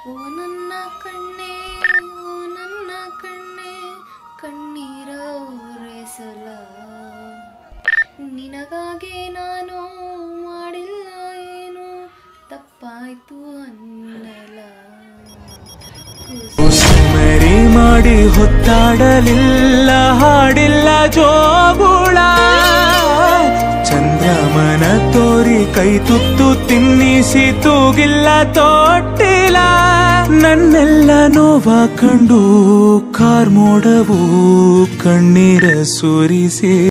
ಓ ನನ್ನ ಕಣ್ಣೆ ಓ ನನ್ನ ಕಣ್ಣೆ ಕಣ್ಣೀರ ಒರೆಸಲ ನಿನಗಾಗಿ ನಾನು ಮಾಡಿಲ್ಲ ಏನು ತಪ್ಪಾಯ್ತು ಅನ್ನಲ ಸುಮರಿ ಮಾಡಿ ಹೊತ್ತಾಡಲಿಲ್ಲ ಹಾಡಿಲ್ಲ ಜೋಗುಳ ಚಂದ್ರಮನ ತೋರಿ ಕೈ ತುತ್ತು ತಿನ್ನಿಸಿ ತೂಗಿಲ್ಲ ತೊಟ್ಟಿಲ್ಲ ನನ್ನೆಲ್ಲ ನೋವ ಕಂಡು ಕಾರ್ಮೋಡವು ಕಣ್ಣೀರ ಸುರಿಸಿ